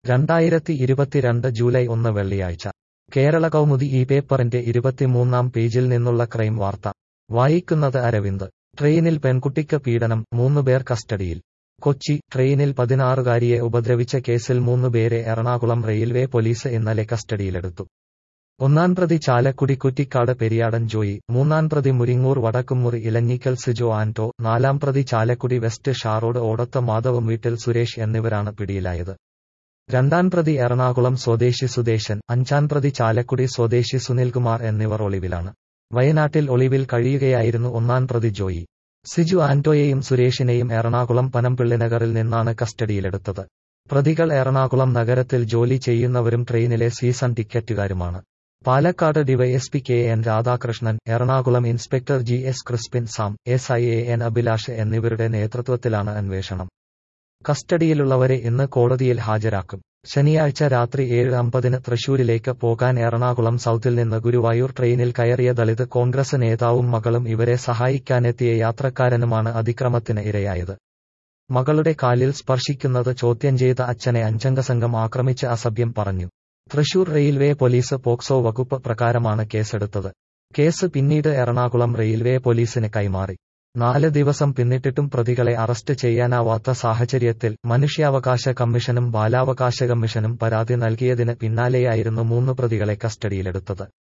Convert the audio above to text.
രണ്ടായിരത്തി ഇരുപത്തിരണ്ട് ജൂലൈ ഒന്ന് വെള്ളിയാഴ്ച കേരള കൗമുദി ഈ പേപ്പറിന്റെ ഇരുപത്തിമൂന്നാം പേജിൽ നിന്നുള്ള ക്രൈം വാർത്ത വായിക്കുന്നത് അരവിന്ദ് ട്രെയിനിൽ പെൺകുട്ടിക്ക് പീഡനം മൂന്നുപേർ കസ്റ്റഡിയിൽ കൊച്ചി ട്രെയിനിൽ പതിനാറുകാരിയെ ഉപദ്രവിച്ച കേസിൽ മൂന്നുപേരെ എറണാകുളം റെയിൽവേ പോലീസ് ഇന്നലെ കസ്റ്റഡിയിലെടുത്തു ഒന്നാം പ്രതി ചാലക്കുടി കുറ്റിക്കാട് പെരിയാടൻ ജോയി മൂന്നാം പ്രതി മുരിങ്ങൂർ വടക്കുമുറി ഇലഞ്ഞിക്കൽ സിജോ ആന്റോ നാലാം പ്രതി ചാലക്കുടി വെസ്റ്റ് ഷാറോഡ് ഓടത്ത് മാധവ് വീട്ടിൽ സുരേഷ് എന്നിവരാണ് പിടിയിലായത് രണ്ടാം പ്രതി എറണാകുളം സ്വദേശി സുദേശൻ അഞ്ചാം പ്രതി ചാലക്കുടി സ്വദേശി സുനിൽകുമാർ എന്നിവർ ഒളിവിലാണ് വയനാട്ടിൽ ഒളിവിൽ കഴിയുകയായിരുന്നു ഒന്നാം പ്രതി ജോയി സിജു ആന്റോയെയും സുരേഷിനെയും എറണാകുളം പനമ്പിള്ളി നഗറിൽ നിന്നാണ് കസ്റ്റഡിയിലെടുത്തത് പ്രതികൾ എറണാകുളം നഗരത്തിൽ ജോലി ചെയ്യുന്നവരും ട്രെയിനിലെ സീസൺ ടിക്കറ്റുകാരുമാണ് Palakkad D Y S P K N Radhakrishnan Ernakulam inspector G S Crispin Sam S I A N Abhilash എന്നിവരുടെ നേതൃത്വത്തിലാണ് അന്വേഷണം കസ്റ്റഡിയിലുള്ളവരെ ഇന്ന് കോടതിയിൽ ഹാജരാക്കും ശനിയാഴ്ച രാത്രി ഏഴ് അമ്പതിന് തൃശൂരിലേക്ക് പോകാൻ എറണാകുളം സൗത്തിൽ നിന്ന് ഗുരുവായൂർ ട്രെയിനിൽ കയറിയ ദളിത് കോൺഗ്രസ് നേതാവും മകളും ഇവരെ സഹായിക്കാനെത്തിയ യാത്രക്കാരനുമാണ് അതിക്രമത്തിന് ഇരയായത് മകളുടെ കാലിൽ സ്പർശിക്കുന്നത് ചോദ്യം ചെയ്ത അച്ഛനെ അഞ്ചംഗ സംഘം ആക്രമിച്ച് അസഭ്യം പറഞ്ഞു തൃശൂർ റെയിൽവേ പോലീസ് പോക്സോ വകുപ്പ് പ്രകാരമാണ് കേസെടുത്തത് കേസ് പിന്നീട് എറണാകുളം റെയിൽവേ പോലീസിന് കൈമാറി നാല് ദിവസം പിന്നിട്ടിട്ടും പ്രതികളെ അറസ്റ്റ് ചെയ്യാനാവാത്ത സാഹചര്യത്തിൽ മനുഷ്യാവകാശ കമ്മീഷനും ബാലാവകാശ കമ്മീഷനും പരാതി നൽകിയതിന് പിന്നാലെയായിരുന്നു മൂന്ന് പ്രതികളെ കസ്റ്റഡിയിലെടുത്തത്